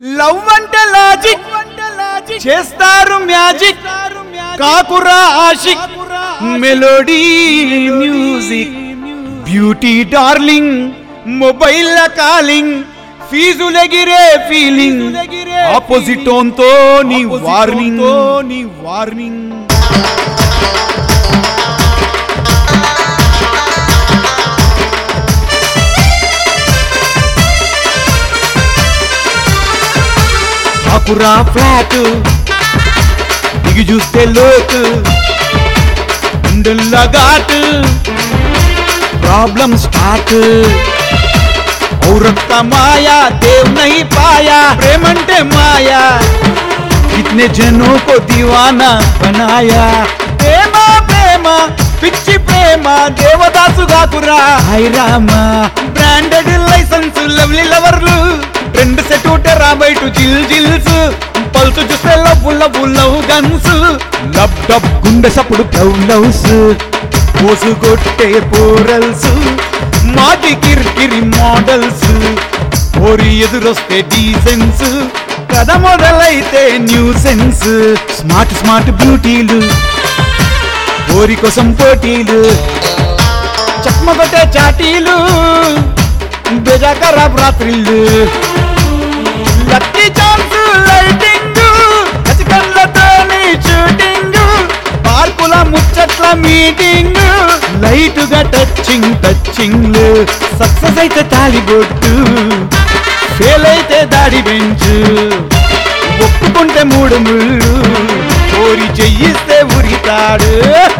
love అంటే logic చేస్తారు magic కాకురా ఆషిక్ melody music beauty darling mobile calling ఫీజులెగిరే ఫీలింగ్ ఆపోజిట్ తో నీ వార్నింగ్ నీ వార్నింగ్ కాకురా ఫ్లాట్ దిగి చూస్తే లోటు గుండెల్లా ఘాట్ ప్రాబ్లం స్టార్ట్ औरत माया देव नहीं पाया प्रेम అంటే మాయా कितने जनों को दीवाना बनाया ప్రేమ ప్రేమ పిచ్చి ప్రేమ దేవదాసు గాకురా హాయ్ రామా బ్రాండెడ్ లైసెన్స్ లవ్లీ లవర్లు రెండు సెట్ టెరా బయట జిల్ జిల్స్ పల్సు చూస్తే love love love guns lub dub గుండె సప్పుడు లవ్ లవ్స్ పోసు కొట్టే పోరల్స్ మాటి కిరికిరి మోడల్స్ ఓరి ఎదురొస్తే డీసెన్స్ కథ మొదలైతే న్యూ సెన్స్ స్మార్ట్ స్మార్ట్ బ్యూటీలు ఓరి కోసం పోటీలు చక్మగొట్టే చాటీలు బెజా ఖరాబ్ రాత్రిళ్ళు లక్కీ ఛాన్స్ లైటింగ్ కచికళ్ళతోని షూటింగ్ పార్కుల ముచ్చట్ల మీటింగ్ లైట్ గా టచింగ్ టచింగ్ సక్సెస్ అయితే తాలిబొట్టు ఫెయిల్ అయితే దాడి బెంచ్ ఒప్పుకుంటే మూడు ముళ్ళు కోరి చెయ్యిస్తే ఉరితాడు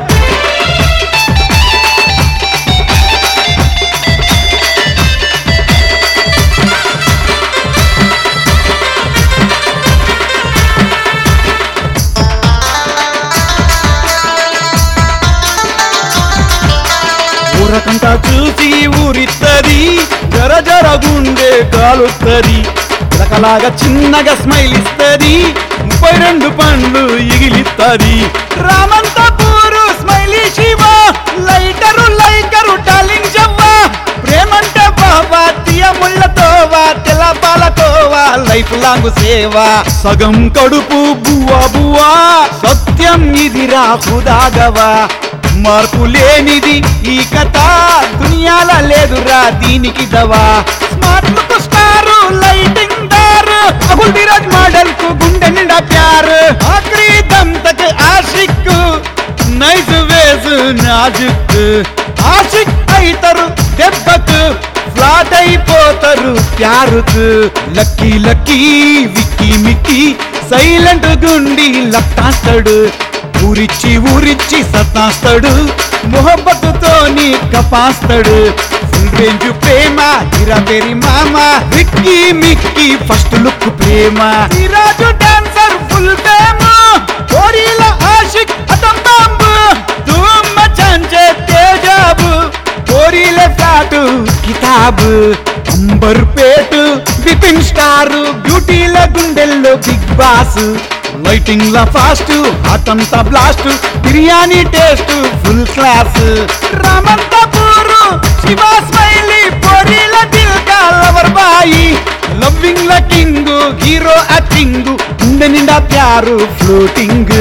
ఊరకంతా చూసి ఊరిత్తది జర జర గుండె కాలుత్తది చిలకలాగా చిన్నగా స్మైల్ ఇస్తది ముప్పై రెండు పండ్లు ఇగిలిత్తది Ramanthapur smiley Shiva lighter liker టాలింగ్ జవ్వ ప్రేమంటే బాబా తీయ ముళ్ళతోవా తెల్ల పాలతోవా లైఫ్ లాంగ్ సేవ సగం కడుపు బువ్వా బువ్వా సత్యం ఇదిరా హుదాగవా మార్పు లేనిది ఈ కథ దునియాల లేదురా దీనికి దవా స్మార్ట్ లుక్ స్టార్ లైటింగ్ దార్ అబుల్ ధీరజ్ మోడల్ కు గుండె నిండా ప్యార్ ఆఖరి దమ్ తక్ ఆషిక్ నైస్ వేస్ నాజుక్ ఆషిక్ అయితరు దెబ్బకు ఫ్లాట్ అయిపోతారు ప్యారుకు lucky lucky Vicky Mickey silent గుండి లక్టాస్తాడు ఊరిచ్చి ఊరిచ్చి సత్తాస్తాడు మొహబ్బతుతోని కపాస్తాడు ఫుల్ రేంజ్ ప్రేమ హిరా పేరి మామ విక్కీ మిక్కీ ఫస్ట్ లుక్ ప్రేమ సిరాజు డాన్సర్ ఫుల్ ఫేమ్ కోరీల ఆషిక్ అటం బాంబు ధూమ్ మచాంచే తేజాబు కోరీల ఫ్లాటు కితాబు అంబర్ పేటు బిపిన్ స్టార్ బ్యూటీల గుండెల్లో బిగ్ బాస్ లైటింగ్ లా ఫాస్ట్ హాట్ అంతా blast biryani taste full class Ramanthapur Shiva smiley పొరిల దిల్ కా లవర్ బాయి లవ్వింగ్ ల కింగ్ హీరో యాక్టింగ్ గుండె నిండా ప్యారు floating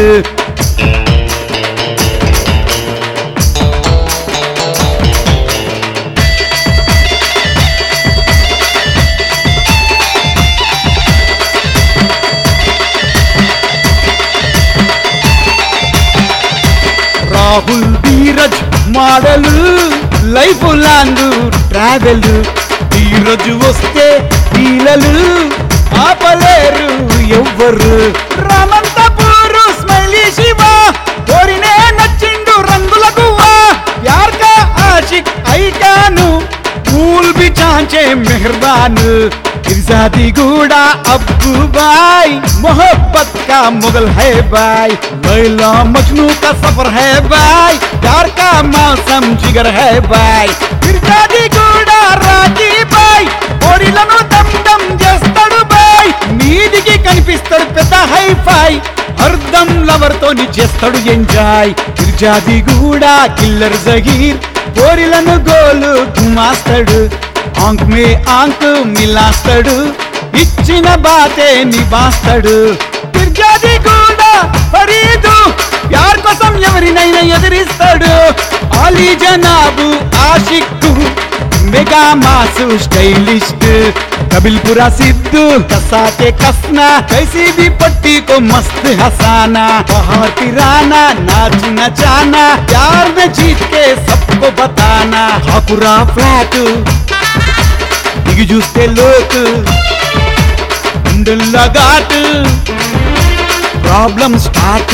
Rahul Dheeraj model life long travel Dheeraj వస్తే హీలలు ఆపలేరు ఎవ్వరు రామంతపూరు స్మైలీ శివ కోరినే నచ్చిండు రంగుల గువ్వా యార్ కా ఆషిక్ ఐకాను फूल भी चांचे मेहरबान इर्जादी गूड़ा अब्बू भाई मोहब्बत का मुगल है भाई लैला मजनू का सफर है भाई प्यार का मौसम जिगर है भाई इर्जादी गूड़ा राजी भाई ఓరిలను దమ్ దమ్ చేస్తాడు బాయ్ నీదికి కనిపిస్తాడు పెద్ద హై ఫై అర్ధం లవర్ తోని చేస్తాడు ఎంజాయ్ గిర్జాది కూడా కిల్లర్ జగీర్ పోరిలను గోలు గుమాస్తాడు ఆంక్ మే ఆంక్ మిలాస్తాడు ఇచ్చిన బాతే నివాస్తాడు ఫిర్జాది కూడా ఫరీదు ప్యార్ కోసం ఎవరినైనా ఎదిరిస్తాడు ఆలీ జనాబు ఆషిక్కు mega mass stylist Kabilpura Siddhu కసాకే కస్నా कैसी भी पट्टी को मस्त हसाना बाहर पिराना नाचना जाना प्यार में जीत के सबको बताना ठाकुरा फ्लैट దిగి చూస్తే లోకు గుండెల్లా ఘాటు ప్రాబ్లం స్టార్ట్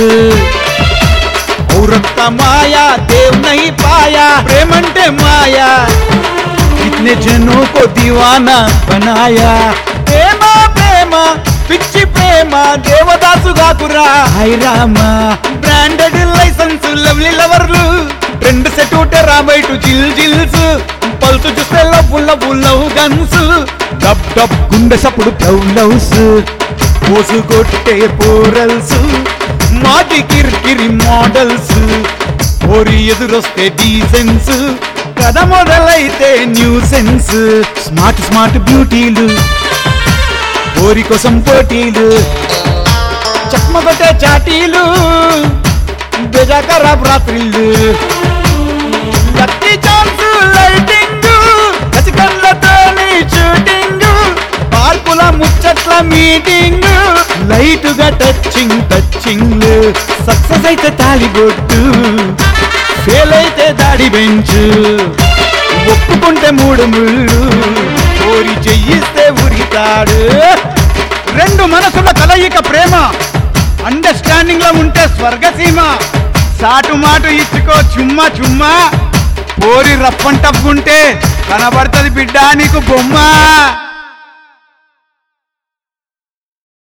औरत का माया देव नहीं पाया प्रेम అంటే మాయా कितने जनों को दीवाना बनाया ప్రేమ ప్రేమ పిచ్చి ప్రేమ దేవదాసుగా కురా హై రామ బ్రాండెడ్ లైసెన్స్ లవ్లీ లవర్లు ట్రెండ్ సెట్ రాబైటు జిల్ జిల్స్ పల్సు చూస్తే love love love guns dub dub గుండె సప్పుడు లవ్ లవ్స్ పోసు కొట్టే పోరల్స్ మాటి కిరికిరి మోడల్స్ ఓరి ఎదురొస్తే డీసెన్స్ కథ మొదలైతే న్యూ సెన్స్ స్మార్ట్ స్మార్ట్ బ్యూటీలు ఓరి కోసం పోటీలు చక్మగొట్టే చాటీలు బెజా ఖరాబ్ రాత్రిళ్ళు లక్కీ ఛాన్స్ లైటింగ్ కచికళ్ళతోని షూటింగ్ పార్కుల ముచ్చట్ల మీటింగ్ లైట్ గా టచింగ్ టచింగ్ సక్సెస్ అయితే తాలిబొట్టు ఫెయిల్ అయితే దాడి బెంచ్ ఒప్పుకుంటే మూడు ముళ్ళు కోరి చెయ్యిస్తే ఉరితాడు రెండు మనసుల కలయిక ప్రేమ అండర్స్టాండింగ్ లో ఉంటే స్వర్గసీమ సాటు మాటు ఇచ్చుకో చుమ్మా చుమ్మా పోరి రప్పంటప్పుకుంటే కనబడుతుంది బిడ్డ నీకు బొమ్మ